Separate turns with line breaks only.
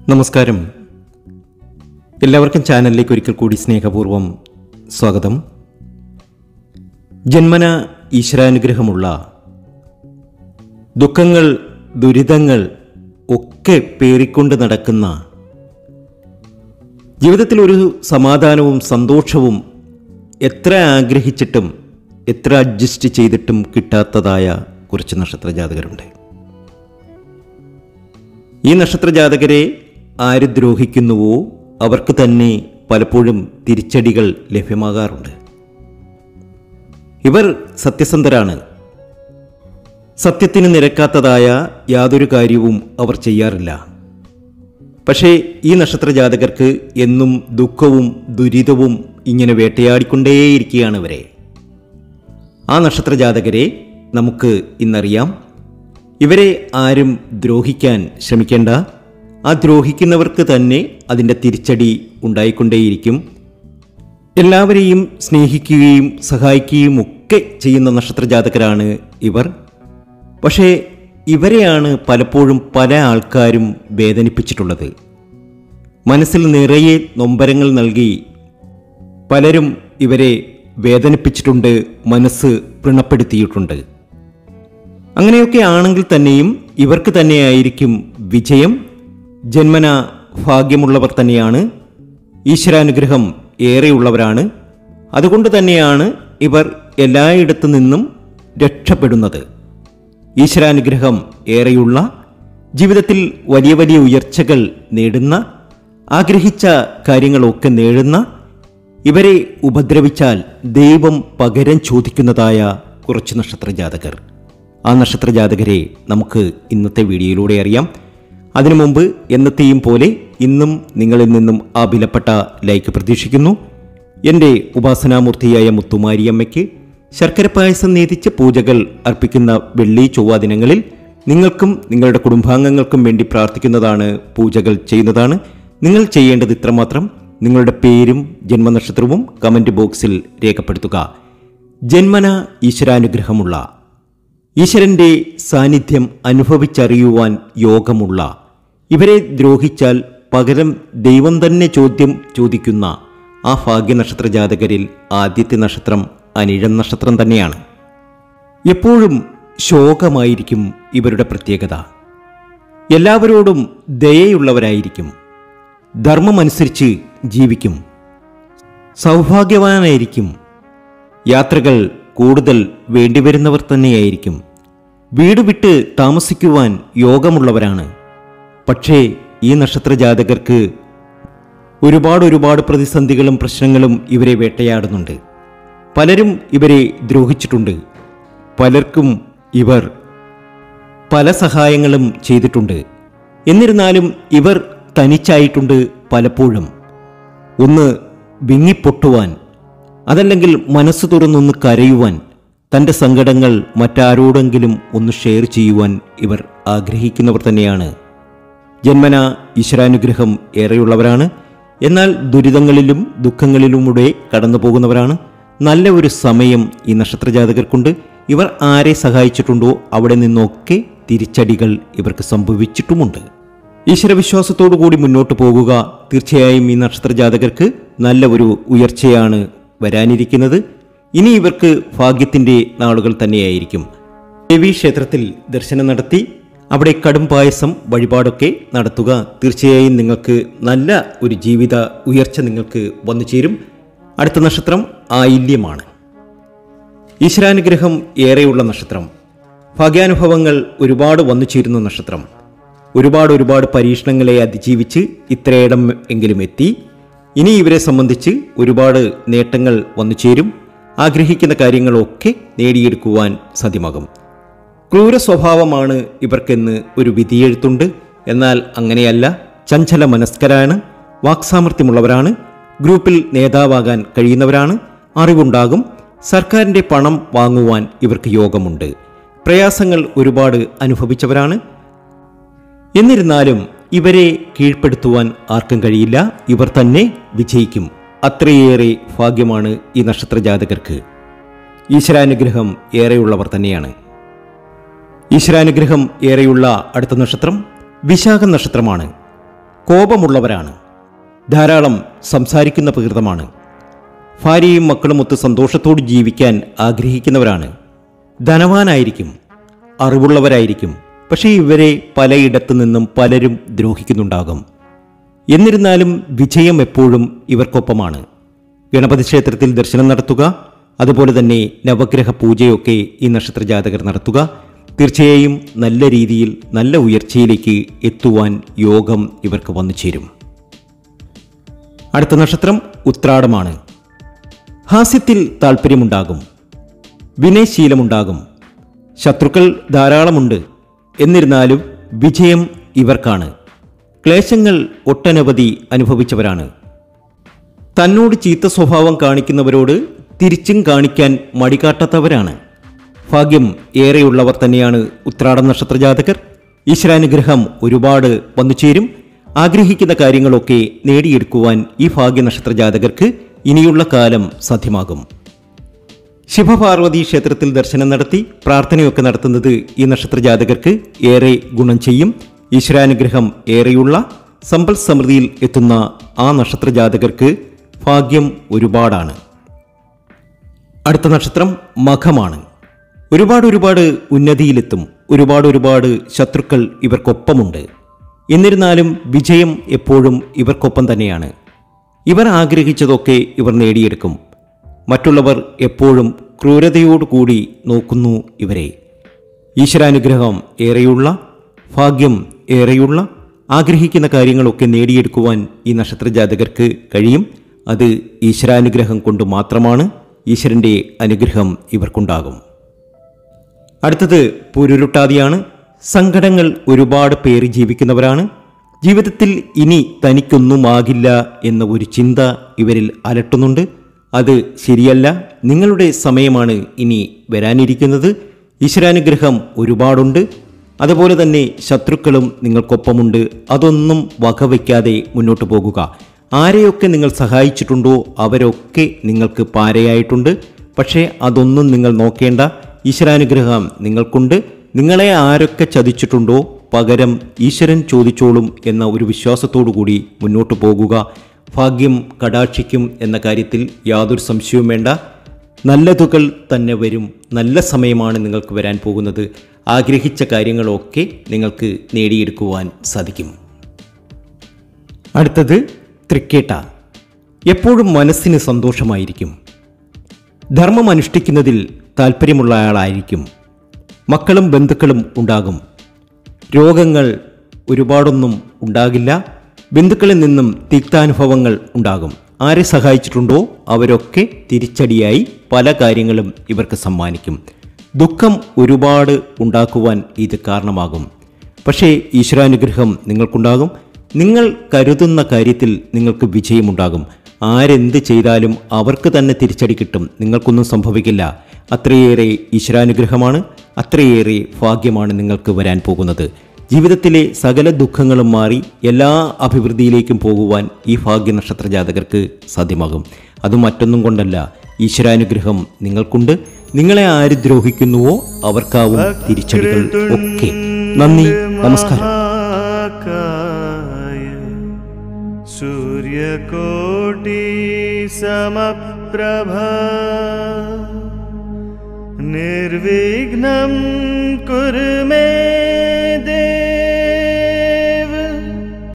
നമസ്കാരം എല്ലാവർക്കും ചാനലിലേക്ക് ഒരിക്കൽ കൂടി സ്നേഹപൂർവം സ്വാഗതം ജന്മന ഈശ്വരാനുഗ്രഹമുള്ള ദുഃഖങ്ങൾ ദുരിതങ്ങൾ ഒക്കെ പേറിക്കൊണ്ട് നടക്കുന്ന ജീവിതത്തിൽ ഒരു സമാധാനവും സന്തോഷവും എത്ര ആഗ്രഹിച്ചിട്ടും എത്ര അഡ്ജസ്റ്റ് ചെയ്തിട്ടും കിട്ടാത്തതായ കുറച്ച് നക്ഷത്ര ജാതകരുണ്ട് ഈ നക്ഷത്ര ജാതകരെ ആര് ദ്രോഹിക്കുന്നുവോ അവർക്ക് തന്നെ പലപ്പോഴും തിരിച്ചടികൾ ലഭ്യമാകാറുണ്ട് ഇവർ സത്യസന്ധരാണ് സത്യത്തിന് നിരക്കാത്തതായ യാതൊരു കാര്യവും അവർ ചെയ്യാറില്ല പക്ഷേ ഈ നക്ഷത്ര ജാതകർക്ക് എന്നും ദുഃഖവും ദുരിതവും ഇങ്ങനെ വേട്ടയാടിക്കൊണ്ടേയിരിക്കുകയാണ് ഇവരെ ആ നക്ഷത്ര ജാതകരെ നമുക്ക് ഇന്നറിയാം ഇവരെ ആരും ദ്രോഹിക്കാൻ ശ്രമിക്കേണ്ട ആ ദ്രോഹിക്കുന്നവർക്ക് തന്നെ അതിൻ്റെ തിരിച്ചടി ഉണ്ടായിക്കൊണ്ടേയിരിക്കും എല്ലാവരെയും സ്നേഹിക്കുകയും സഹായിക്കുകയും ഒക്കെ ചെയ്യുന്ന നക്ഷത്ര ജാതകരാണ് ഇവർ പക്ഷേ ഇവരെയാണ് പലപ്പോഴും പല ആൾക്കാരും വേദനിപ്പിച്ചിട്ടുള്ളത് മനസ്സിൽ നിറയെ നൊമ്പരങ്ങൾ നൽകി പലരും ഇവരെ വേദനിപ്പിച്ചിട്ടുണ്ട് മനസ്സ് വ്രണപ്പെടുത്തിയിട്ടുണ്ട് അങ്ങനെയൊക്കെ ആണെങ്കിൽ തന്നെയും ഇവർക്ക് തന്നെയായിരിക്കും വിജയം ജന്മന ഭാഗ്യമുള്ളവർ തന്നെയാണ് ഈശ്വരാനുഗ്രഹം ഏറെയുള്ളവരാണ് അതുകൊണ്ട് തന്നെയാണ് ഇവർ എല്ലായിടത്തു നിന്നും രക്ഷപ്പെടുന്നത് ഈശ്വരാനുഗ്രഹം ഏറെയുള്ള ജീവിതത്തിൽ വലിയ വലിയ ഉയർച്ചകൾ നേടുന്ന ആഗ്രഹിച്ച കാര്യങ്ങളൊക്കെ നേടുന്ന ഇവരെ ഉപദ്രവിച്ചാൽ ദൈവം പകരം ചോദിക്കുന്നതായ കുറച്ച് നക്ഷത്ര ജാതകർ ആ നക്ഷത്ര ജാതകരെ നമുക്ക് ഇന്നത്തെ വീഡിയോയിലൂടെ അറിയാം അതിനു മുമ്പ് എന്നത്തെയും പോലെ ഇന്നും നിങ്ങളിൽ നിന്നും ആ വിലപ്പെട്ട ലൈക്ക് പ്രതീക്ഷിക്കുന്നു എൻ്റെ ഉപാസനാമൂർത്തിയായ മുത്തുമാരിയമ്മയ്ക്ക് ശർക്കര പായസം നേതിച്ച് പൂജകൾ അർപ്പിക്കുന്ന വെള്ളി ചൊവ്വ ദിനങ്ങളിൽ നിങ്ങൾക്കും നിങ്ങളുടെ കുടുംബാംഗങ്ങൾക്കും വേണ്ടി പ്രാർത്ഥിക്കുന്നതാണ് പൂജകൾ ചെയ്യുന്നതാണ് നിങ്ങൾ ചെയ്യേണ്ടത് ഇത്രമാത്രം നിങ്ങളുടെ പേരും ജന്മനക്ഷത്രവും കമൻറ്റ് ബോക്സിൽ രേഖപ്പെടുത്തുക ജന്മന ഈശ്വരാനുഗ്രഹമുള്ള ഈശ്വരന്റെ സാന്നിധ്യം അനുഭവിച്ചറിയുവാൻ യോഗമുള്ള ഇവരെ ദ്രോഹിച്ചാൽ പകരം ദൈവം തന്നെ ചോദ്യം ചോദിക്കുന്ന ആ ഭാഗ്യനക്ഷത്ര ജാതകരിൽ ആദ്യത്തെ നക്ഷത്രം അനിഴം നക്ഷത്രം തന്നെയാണ് എപ്പോഴും ശോകമായിരിക്കും ഇവരുടെ പ്രത്യേകത എല്ലാവരോടും ദയയുള്ളവരായിരിക്കും ധർമ്മമനുസരിച്ച് ജീവിക്കും സൗഭാഗ്യവാനായിരിക്കും യാത്രകൾ കൂടുതൽ വേണ്ടിവരുന്നവർ തന്നെയായിരിക്കും വീട് വിട്ട് താമസിക്കുവാൻ യോഗമുള്ളവരാണ് പക്ഷേ ഈ നക്ഷത്ര ജാതകർക്ക് ഒരുപാട് ഒരുപാട് പ്രതിസന്ധികളും പ്രശ്നങ്ങളും ഇവരെ വേട്ടയാടുന്നുണ്ട് പലരും ഇവരെ ദ്രോഹിച്ചിട്ടുണ്ട് പലർക്കും ഇവർ പല സഹായങ്ങളും ചെയ്തിട്ടുണ്ട് എന്നിരുന്നാലും ഇവർ തനിച്ചായിട്ടുണ്ട് പലപ്പോഴും ഒന്ന് വിങ്ങിപ്പൊട്ടുവാൻ അതല്ലെങ്കിൽ മനസ്സ് തുറന്നൊന്ന് കരയുവാൻ തൻ്റെ സങ്കടങ്ങൾ മറ്റാരോടെങ്കിലും ഒന്ന് ഷെയർ ചെയ്യുവാൻ ഇവർ ആഗ്രഹിക്കുന്നവർ തന്നെയാണ് ജന്മന ഈശ്വരാനുഗ്രഹം ഏറെയുള്ളവരാണ് എന്നാൽ ദുരിതങ്ങളിലും ദുഃഖങ്ങളിലുമൂടെ കടന്നു പോകുന്നവരാണ് നല്ല ഒരു സമയം ഈ നക്ഷത്രജാതകർക്കുണ്ട് ഇവർ ആരെ സഹായിച്ചിട്ടുണ്ടോ അവിടെ നിന്നൊക്കെ തിരിച്ചടികൾ ഇവർക്ക് സംഭവിച്ചിട്ടുമുണ്ട് ഈശ്വരവിശ്വാസത്തോടു കൂടി മുന്നോട്ട് പോകുക തീർച്ചയായും ഈ നക്ഷത്രജാതകർക്ക് നല്ല ഒരു ഉയർച്ചയാണ് വരാനിരിക്കുന്നത് ഇനി ഇവർക്ക് ഭാഗ്യത്തിൻ്റെ നാളുകൾ തന്നെയായിരിക്കും ദേവീ ക്ഷേത്രത്തിൽ ദർശനം നടത്തി അവിടെ കടും പായസം വഴിപാടൊക്കെ നടത്തുക തീർച്ചയായും നിങ്ങൾക്ക് നല്ല ഒരു ജീവിത ഉയർച്ച നിങ്ങൾക്ക് വന്നു ചേരും അടുത്ത നക്ഷത്രം ആയില്യമാണ് ഈശ്വരാനുഗ്രഹം ഏറെയുള്ള നക്ഷത്രം ഭാഗ്യാനുഭവങ്ങൾ ഒരുപാട് വന്നു ചേരുന്ന നക്ഷത്രം ഒരുപാട് ഒരുപാട് പരീക്ഷണങ്ങളെ അതിജീവിച്ച് ഇത്രയിടം എങ്കിലും എത്തി ഇനി ഇവരെ സംബന്ധിച്ച് ഒരുപാട് നേട്ടങ്ങൾ വന്നു ചേരും ആഗ്രഹിക്കുന്ന കാര്യങ്ങളൊക്കെ നേടിയെടുക്കുവാൻ സാധ്യമാകും ക്രൂര സ്വഭാവമാണ് ഇവർക്കെന്ന് ഒരു വിധിയെഴുത്തുണ്ട് എന്നാൽ അങ്ങനെയല്ല ചഞ്ചല മനസ്കരാണ് വാക്സാമർത്ഥ്യമുള്ളവരാണ് ഗ്രൂപ്പിൽ നേതാവാകാൻ കഴിയുന്നവരാണ് അറിവുണ്ടാകും സർക്കാരിൻ്റെ പണം വാങ്ങുവാൻ ഇവർക്ക് യോഗമുണ്ട് പ്രയാസങ്ങൾ ഒരുപാട് അനുഭവിച്ചവരാണ് എന്നിരുന്നാലും ഇവരെ കീഴ്പ്പെടുത്തുവാൻ ആർക്കും കഴിയില്ല ഇവർ തന്നെ വിജയിക്കും അത്രയേറെ ഭാഗ്യമാണ് ഈ നക്ഷത്ര ജാതകർക്ക് ഈശ്വരാനുഗ്രഹം ഏറെയുള്ളവർ തന്നെയാണ് ഈശ്വരാനുഗ്രഹം ഏറെയുള്ള അടുത്ത നക്ഷത്രം വിശാഖ നക്ഷത്രമാണ് കോപമുള്ളവരാണ് ധാരാളം സംസാരിക്കുന്ന പ്രകൃതമാണ് ഭാര്യയും മക്കളുമൊത്ത് സന്തോഷത്തോട് ജീവിക്കാൻ ആഗ്രഹിക്കുന്നവരാണ് ധനവാനായിരിക്കും അറിവുള്ളവരായിരിക്കും പക്ഷേ ഇവരെ പലയിടത്തു നിന്നും പലരും ദ്രോഹിക്കുന്നുണ്ടാകും എന്നിരുന്നാലും വിജയം എപ്പോഴും ഇവർക്കൊപ്പമാണ് ഗണപതി ക്ഷേത്രത്തിൽ ദർശനം നടത്തുക അതുപോലെ തന്നെ നവഗ്രഹ പൂജയൊക്കെ ഈ നക്ഷത്ര ജാതകർ നടത്തുക തീർച്ചയായും നല്ല രീതിയിൽ നല്ല ഉയർച്ചയിലേക്ക് എത്തുവാൻ യോഗം ഇവർക്ക് വന്നു ചേരും അടുത്ത നക്ഷത്രം ഉത്രാടമാണ് ഹാസ്യത്തിൽ താല്പര്യമുണ്ടാകും വിനയശീലമുണ്ടാകും ശത്രുക്കൾ ധാരാളമുണ്ട് എന്നിരുന്നാലും വിജയം ഇവർക്കാണ് ക്ലേശങ്ങൾ ഒട്ടനവധി അനുഭവിച്ചവരാണ് തന്നോട് ചീത്ത സ്വഭാവം കാണിക്കുന്നവരോട് തിരിച്ചും കാണിക്കാൻ മടികാട്ടാത്തവരാണ് ഭാഗ്യം ഏറെയുള്ളവർ തന്നെയാണ് ഉത്രാടം നക്ഷത്ര ജാതകർ ഈശ്വരാനുഗ്രഹം ഒരുപാട് വന്നുചേരും ആഗ്രഹിക്കുന്ന കാര്യങ്ങളൊക്കെ നേടിയെടുക്കുവാൻ ഈ ഭാഗ്യ നക്ഷത്ര ജാതകർക്ക് ഇനിയുള്ള കാലം സാധ്യമാകും ശിവപാർവതി ക്ഷേത്രത്തിൽ ദർശനം നടത്തി പ്രാർത്ഥനയൊക്കെ നടത്തുന്നത് ഈ നക്ഷത്ര ജാതകർക്ക് ഏറെ ഗുണം ചെയ്യും ഈശ്വരാനുഗ്രഹം ഏറെയുള്ള സമ്പൽ സമൃദ്ധിയിൽ എത്തുന്ന ആ നക്ഷത്ര ജാതകർക്ക് ഭാഗ്യം ഒരുപാടാണ് അടുത്ത നക്ഷത്രം മഖമാണ് ഒരുപാട് ഒരുപാട് ഉന്നതിയിലെത്തും ഒരുപാട് ഒരുപാട് ശത്രുക്കൾ ഇവർക്കൊപ്പമുണ്ട് എന്നിരുന്നാലും വിജയം എപ്പോഴും ഇവർക്കൊപ്പം തന്നെയാണ് ഇവർ ആഗ്രഹിച്ചതൊക്കെ ഇവർ നേടിയെടുക്കും മറ്റുള്ളവർ എപ്പോഴും ക്രൂരതയോടുകൂടി നോക്കുന്നു ഇവരെ ഈശ്വരാനുഗ്രഹം ഏറെയുള്ള ഭാഗ്യം ഏറെയുള്ള ആഗ്രഹിക്കുന്ന കാര്യങ്ങളൊക്കെ നേടിയെടുക്കുവാൻ ഈ നക്ഷത്ര ജാതകർക്ക് കഴിയും അത് ഈശ്വരാനുഗ്രഹം കൊണ്ട് മാത്രമാണ് ഈശ്വരൻ്റെ അനുഗ്രഹം ഇവർക്കുണ്ടാകും അടുത്തത് പുരുരുട്ടാതിയാണ് സങ്കടങ്ങൾ ഒരുപാട് പേര് ജീവിക്കുന്നവരാണ് ജീവിതത്തിൽ ഇനി തനിക്കൊന്നുമാകില്ല എന്ന ഒരു ചിന്ത ഇവരിൽ അലട്ടുന്നുണ്ട് അത് ശരിയല്ല നിങ്ങളുടെ സമയമാണ് ഇനി വരാനിരിക്കുന്നത് ഈശ്വരാനുഗ്രഹം ഒരുപാടുണ്ട് അതുപോലെ തന്നെ ശത്രുക്കളും നിങ്ങൾക്കൊപ്പമുണ്ട് അതൊന്നും വകവയ്ക്കാതെ മുന്നോട്ട് പോകുക ആരെയൊക്കെ നിങ്ങൾ സഹായിച്ചിട്ടുണ്ടോ അവരൊക്കെ നിങ്ങൾക്ക് പാരയായിട്ടുണ്ട് പക്ഷേ അതൊന്നും നിങ്ങൾ നോക്കേണ്ട ഈശ്വരാനുഗ്രഹം നിങ്ങൾക്കുണ്ട് നിങ്ങളെ ആരൊക്കെ ചതിച്ചിട്ടുണ്ടോ പകരം ഈശ്വരൻ ചോദിച്ചോളും എന്ന ഒരു വിശ്വാസത്തോടു കൂടി മുന്നോട്ട് പോകുക ഭാഗ്യം കടാക്ഷിക്കും എന്ന കാര്യത്തിൽ യാതൊരു സംശയവും വേണ്ട നല്ലതുകൾ തന്നെ വരും നല്ല സമയമാണ് നിങ്ങൾക്ക് വരാൻ പോകുന്നത് ആഗ്രഹിച്ച കാര്യങ്ങളൊക്കെ നിങ്ങൾക്ക് നേടിയെടുക്കുവാൻ സാധിക്കും അടുത്തത് തൃക്കേട്ട എപ്പോഴും മനസ്സിന് സന്തോഷമായിരിക്കും ധർമ്മം അനുഷ്ഠിക്കുന്നതിൽ താല്പര്യമുള്ള ആളായിരിക്കും മക്കളും ബന്ധുക്കളും ഉണ്ടാകും രോഗങ്ങൾ ഒരുപാടൊന്നും ഉണ്ടാകില്ല ബന്ധുക്കളിൽ നിന്നും തിക്താനുഭവങ്ങൾ ഉണ്ടാകും ആരെ സഹായിച്ചിട്ടുണ്ടോ അവരൊക്കെ തിരിച്ചടിയായി പല കാര്യങ്ങളും ഇവർക്ക് സമ്മാനിക്കും ദുഃഖം ഒരുപാട് ഉണ്ടാക്കുവാൻ ഇത് കാരണമാകും പക്ഷേ ഈശ്വരാനുഗ്രഹം നിങ്ങൾക്കുണ്ടാകും നിങ്ങൾ കരുതുന്ന കാര്യത്തിൽ നിങ്ങൾക്ക് വിജയമുണ്ടാകും ആരെന്ത് ചെയ്താലും അവർക്ക് തന്നെ തിരിച്ചടി കിട്ടും നിങ്ങൾക്കൊന്നും സംഭവിക്കില്ല അത്രയേറെ ഈശ്വരാനുഗ്രഹമാണ് അത്രയേറെ ഭാഗ്യമാണ് നിങ്ങൾക്ക് വരാൻ പോകുന്നത് ജീവിതത്തിലെ സകല ദുഃഖങ്ങളും മാറി എല്ലാ അഭിവൃദ്ധിയിലേക്കും പോകുവാൻ ഈ ഭാഗ്യ നക്ഷത്ര ജാതകർക്ക് സാധ്യമാകും അത് മറ്റൊന്നും കൊണ്ടല്ല ഈശ്വരാനുഗ്രഹം നിങ്ങൾക്കുണ്ട് നിങ്ങളെ ആര് ദ്രോഹിക്കുന്നുവോ അവർക്കാവും തിരിച്ചടികൾ ഒക്കെ നന്ദി നമസ്കാരം
महाकाय सूर्यकोटि समप्रभा निर्विघ्नं कुरु मे